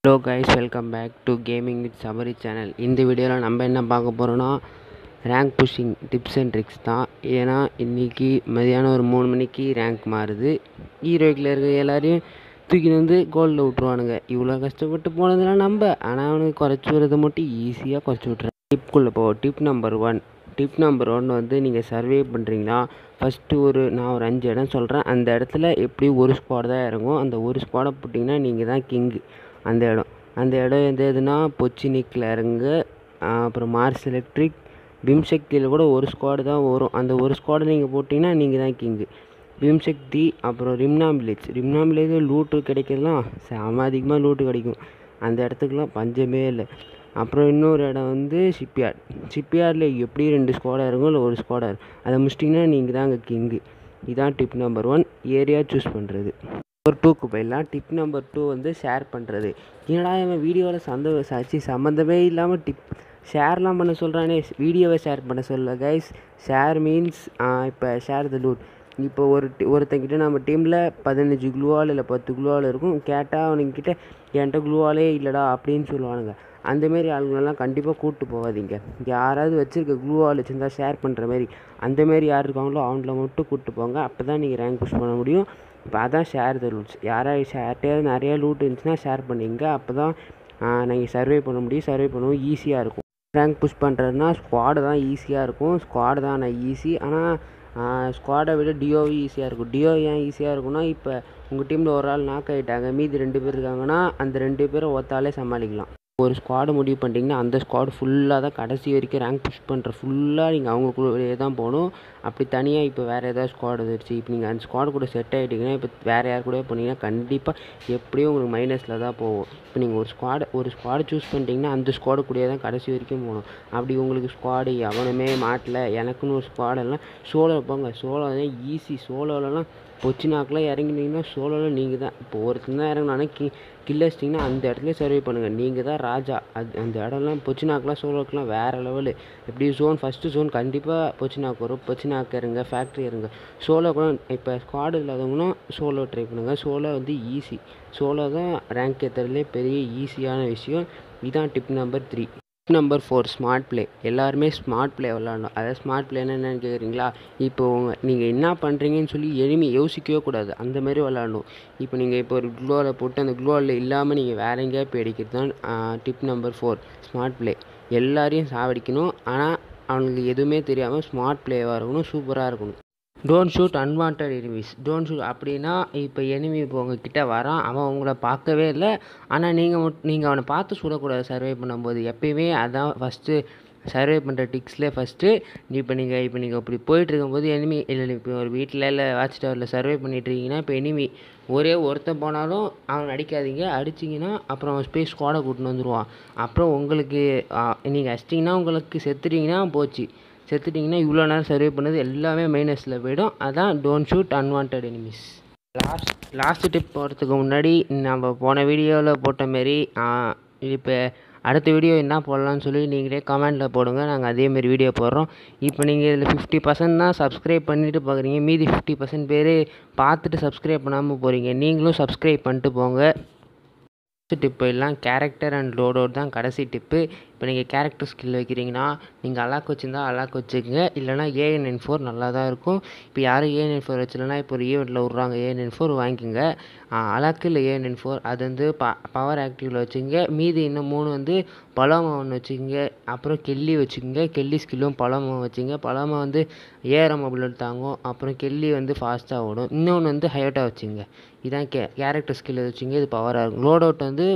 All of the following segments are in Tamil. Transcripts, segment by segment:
hello guys welcome back to gaming with Sabari channel இந்த வீடியோவில் நம்ம என்ன பார்க்க போகிறோன்னா rank pushing tips and tricks தான் ஏன்னா இன்றைக்கி மதியானம் ஒரு மூணு மணிக்கு ரேங்க் மாறுது ஹீரோக்கில் இருக்க எல்லாரையும் தூக்கின்னு வந்து கோல்டில் விட்ருவானுங்க இவ்வளோ கஷ்டப்பட்டு போனதெல்லாம் நம்ம ஆனால் அவனுக்கு குறைச்சி விடுறதை மட்டும் ஈஸியாக குறைச்சி விட்றேன் டிப்குள்ளே போ tip number one tip number one வந்து நீங்கள் சர்வே பண்ணுறீங்கன்னா ஃபஸ்ட்டு ஒரு நான் ஒரு அஞ்சு இடம் சொல்கிறேன் அந்த இடத்துல எப்படி ஒரு ஸ்குவாட் தான் இறங்கும் அந்த ஒரு ஸ்குவாடை போட்டிங்கன்னா நீங்கள் தான் கிங்கு அந்த இடம் அந்த இடம் எந்த எதுனா பொச்சினிக்கில் இறங்க அப்புறம் மார்ஸ் எலக்ட்ரிக் பிம்சக்தியில் கூட ஒரு ஸ்குவாடு தான் வரும் அந்த ஒரு ஸ்குவாடை நீங்கள் போட்டிங்கன்னா நீங்கள் தான் கிங்கு பிம்சக்தி அப்புறம் Rimnam village Rimnam village loot கிடைக்கிறதுலாம் செம அதிகமாக லூட்டு கிடைக்கும் அந்த இடத்துக்குலாம் பஞ்சமே இல்லை அப்புறம் இன்னொரு இடம் வந்து ஷிப்யார்ட் ஷிப்யார்டில் எப்படி ரெண்டு ஸ்குவாடாக இருக்கும் இல்லை ஒரு ஸ்குவாடாக இருக்கும் அதை முடிச்சிட்டிங்கன்னா நீங்கள் தான் அங்கே கிங்கு இதான் tip number one area choose பண்ணுறது நம்பர் டூக்கு போயிடலாம் டிப் நம்பர் டூ வந்து ஷேர் பண்ணுறது என்னடா இவன் வீடியோவில் சந்த சாச்சு சம்மந்தமே இல்லாமல் டிப் ஷேர்லாம் பண்ண சொல்கிறானே வீடியோவை ஷேர் பண்ண சொல்ல கைஸ் ஷேர் மீன்ஸ் இப்போ ஷேர் த லூட் இப்போ ஒரு டி- ஒருத்தங்கிட்ட நம்ம டீமில் பதினஞ்சு குளுவால் இல்லை பத்து குளுவால் இருக்கும் கேட்டால் அவனுங்கிட்ட என்கிட்ட குளுவாலே இல்லைடா அப்படின்னு சொல்லுவானுங்க அந்தமாரி ஆளுங்களெல்லாம் கண்டிப்பாக கூப்பிட்டு போகாதீங்க யாராவது வச்சுருக்க க்ளூவால் வச்சுருந்தா ஷேர் பண்ணுற மாதிரி அந்தமாரி யார் இருக்காங்களோ அவங்கள மட்டும் கூப்பிட்டு போங்க அப்போ தான் நீங்கள் ரேங்க் புஷ் பண்ண முடியும் இப்போ அதான் ஷேர் த ரூல்ஸ் யாராவது ஷேர்ட்டையாவது நிறைய லூட் இருந்துச்சுன்னா ஷேர் பண்ணிங்க அப்போ தான் நீங்கள் சர்வே பண்ண முடியும் சர்வே பண்ணவும் ஈஸியாக இருக்கும் ரேங்க் புஷ் பண்ணுறதுனா ஸ்குவாடு தான் ஈஸியாக இருக்கும் ஸ்குவாடு தான் நான் ஈஸி ஆனால் ஸ்குவாடை விட டிஓவி ஈஸியாக இருக்கும் டிஓ ஏன் ஈஸியாக இருக்கும்னா இப்போ உங்கள் டீமில் ஒரு ஆள் நாக் ஆகிட்டாங்க மீதி ரெண்டு பேர் இருக்காங்கன்னா அந்த ரெண்டு பேரை ஒத்தாலே சமாளிக்கலாம் ஒரு ஸ்குவாடு முடிவு பண்ணிட்டீங்கன்னா அந்த ஸ்குவாடு ஃபுல்லாக தான் கடைசி வரைக்கும் ரேங்க் புஷ் பண்ணுற ஃபுல்லாக நீங்கள் அவங்களுக்குள்ளே தான் போகணும் அப்படி தனியாக இப்போ வேறு ஏதாவது ஸ்குவாடு வந்துருச்சு இப்போ நீங்கள் அந்த ஸ்குவாடு கூட செட் ஆகிட்டீங்கன்னா இப்போ வேறு யார் கூட போனீங்கன்னா கண்டிப்பாக எப்படியும் உங்களுக்கு மைனஸில் தான் போகும் இப்போ நீங்கள் ஒரு ஸ்குவாடு ஒரு ஸ்குவாடு சூஸ் பண்ணிட்டீங்கன்னா அந்த ஸ்குவாடு கூடயே தான் கடைசி வரைக்கும் போகணும் அப்படி உங்களுக்கு ஸ்குவாடு எவனுமே மாட்டல எனக்குன்னு ஒரு ஸ்குவாடெல்லாம் சோலோ போங்க சோலோ தான் ஈஸி சோலோலலாம் பொச்சினாக்கெலாம் இறங்கினீங்கன்னா சோலோவில் நீங்கள் தான் இப்போ ஒருத்தன் தான் இறங்கினானே கி கில் வச்சிட்டிங்கன்னா அந்த இடத்துல சர்வே பண்ணுங்கள் நீங்கள் தான் ராஜா அது அந்த இடம்லாம் பொச்சினாக்கெலாம் சோலோக்கெலாம் வேறு லெவலு எப்படி ஜோன் ஃபஸ்ட்டு ஜோன் கண்டிப்பாக பொச்சினாக்கு வரும் பொச்சினாக்கு இறங்க ஃபேக்ட்ரி இறங்க சோலோ கூட இப்போ ஸ்குவாடு இல்லாதவங்களும் சோலோ ட்ரை பண்ணுங்கள் சோலோ வந்து ஈஸி சோலோ தான் ரேங்க் ஏற்றுறதுலே பெரிய ஈஸியான விஷயம் இதான் tip number three tip number four smart play எல்லாருமே ஸ்மார்ட் ப்ளே விளாடணும் அதாவது ஸ்மார்ட் ப்ளேன்னா என்னென்னு கேட்குறீங்களா இப்போ உங்கள் நீங்கள் என்ன பண்ணுறீங்கன்னு சொல்லி எளிமை யோசிக்கவே கூடாது அந்த மாதிரி விளாடணும் இப்போ நீங்கள் இப்போ ஒரு க்ளோவில் போட்டு அந்த க்ளோவில் இல்லாமல் நீங்கள் வேற எங்கேயா போய் அடிக்கிறது தான் tip number four smart play எல்லாரையும் சாவடிக்கணும் ஆனால் அவனுக்கு எதுவுமே தெரியாமல் ஸ்மார்ட் ப்ளேவாக இருக்கணும் சூப்பராக இருக்கணும் don't shoot unwanted enemies don't shoot அப்படின்னா இப்போ எனிமி இப்போ உங்ககிட்ட வரான் அவன் உங்களை பார்க்கவே இல்லை ஆனால் நீங்கள் நீங்கள் அவனை பார்த்து சுடக்கூடாது சர்வே பண்ணும்போது எப்பயுமே அதான் ஃபஸ்ட்டு சர்வே பண்ணுற டிக்ஸ்லேயே ஃபஸ்ட்டு இப்போ நீங்கள் இப்போ நீங்கள் இப்படி போயிட்டு இருக்கும்போது எனிமி இல்லை இப்போ ஒரு வீட்டில் இல்லை வாட்ச் டவரில் சர்வே பண்ணிட்டு இருக்கீங்கன்னா இப்போ எனிமி ஒரே ஒருத்தன் போனாலும் அவன் அடிக்காதீங்க அடிச்சிங்கன்னா அப்புறம் அவன் ஸ்பேஸ் ஸ்குவாடை கூட்டின்னு வந்துடுவான் அப்புறம் உங்களுக்கு நீங்கள் அடிச்சிட்டிங்கன்னா உங்களுக்கு செத்துட்டீங்கன்னா போச்சு செத்துட்டிங்கன்னா இவ்வளோ நேரம் சர்வே பண்ணது எல்லாமே மைனஸில் போயிடும் அதான் don't shoot unwanted enemies last last tip போகிறதுக்கு முன்னாடி நம்ம போன வீடியோவில் போட்ட மாரி இப்போ அடுத்த வீடியோ என்ன போடலாம்னு சொல்லி நீங்களே கமெண்ட்டில் போடுங்க நாங்கள் அதேமாரி வீடியோ போடுறோம் இப்போ நீங்கள் இதில் ஃபிஃப்டி பர்சன்ட் தான் சப்ஸ்கிரைப் பண்ணிட்டு பார்க்குறீங்க மீதி ஃபிஃப்டி பர்சன்ட் பேர் பார்த்துட்டு சப்ஸ்கிரைப் பண்ணாமல் போகிறீங்க நீங்களும் சப்ஸ்கிரைப் பண்ணிட்டு போங்க ஃபஸ்ட்டு டிப் போயிடலாம் கேரக்டர் அண்ட் லோட் அவுட் தான் கடைசி டிப்பு இப்போ நீங்கள் கேரக்டர் ஸ்கில் வைக்கிறீங்கன்னா நீங்கள் அலாக் வச்சுருந்தா அலாக் வச்சுக்கோங்க இல்லைனா ஏஎன் என் ஃபோர் நல்லா தான் இருக்கும் இப்போ யாரும் ஏஎன் என் ஃபோர் வச்சுலனா இப்போ ஒரு ஈவெண்ட்டில் விட்றாங்க ஏஎன் என் ஃபோர் வாங்கிக்கோங்க அலாக்கு இல்லை ஏஎன் என் ஃபோர் அது வந்து ப பவர் ஆக்டிவில் வச்சுங்க மீதி இன்னும் மூணு வந்து பலோமா ஒன்று வச்சுக்கோங்க அப்புறம் கெல்லி வச்சுக்கோங்க கெல்லி ஸ்கில்லும் பலோமா வச்சுங்க பலோமா வந்து ஏஆர்எம் புல்லட் தாங்கும் அப்புறம் கெல்லி வந்து ஃபாஸ்ட்டாக ஓடும் இன்னொன்று வந்து ஹையோட்டா வச்சுங்க இதான் கே கேரக்டர் ஸ்கில் வச்சுங்க இது பவராக இருக்கும் லோட் அவுட் வந்து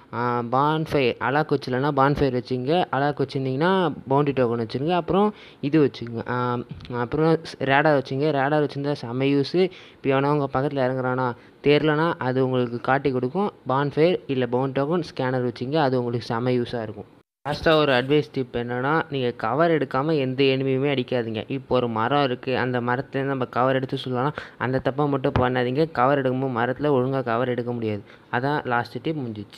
பான்ஃபயர் அலாக் வச்சுலனா பான்ஃபயர் வச்சுங்க அலாக் வச்சுருந்தீங்கன்னா பவுண்டி டோக்கன் வச்சுருங்க அப்புறம் இது வச்சுங்க அப்புறம் ரேடார் வச்சுங்க ரேடார் வச்சுருந்தா செம்ம யூஸு இப்போ எவனா உங்கள் பக்கத்தில் இறங்குறானா தெரிலனா அது உங்களுக்கு காட்டி கொடுக்கும் பான்ஃபயர் இல்லை பவுண்ட் டோக்கன் ஸ்கேனர் வச்சுங்க அது உங்களுக்கு செம்ம யூஸாக இருக்கும் லாஸ்ட்டாக ஒரு அட்வைஸ் டிப் என்னென்னா நீங்கள் கவர் எடுக்காமல் எந்த எனிமையுமே அடிக்காதீங்க இப்போ ஒரு மரம் இருக்குது அந்த மரத்துலேருந்து நம்ம கவர் எடுத்து சொல்லலாம் அந்த தப்பை மட்டும் பண்ணாதீங்க கவர் எடுக்கும்போது மரத்தில் ஒழுங்காக கவர் எடுக்க முடியாது அதான் லாஸ்ட் டிப் முடிஞ்சிச்சு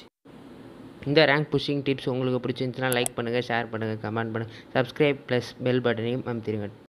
இந்த ரேங்க் புஷிங் டிப்ஸ் உங்களுக்கு பிடிச்சிருந்துச்சுன்னா லைக் பண்ணுங்கள் ஷேர் பண்ணுங்கள் கமெண்ட் பண்ணுங்கள் சப்ஸ்கிரைப் ப்ளஸ் பெல் பட்டனையும் அமுத்திடுங்க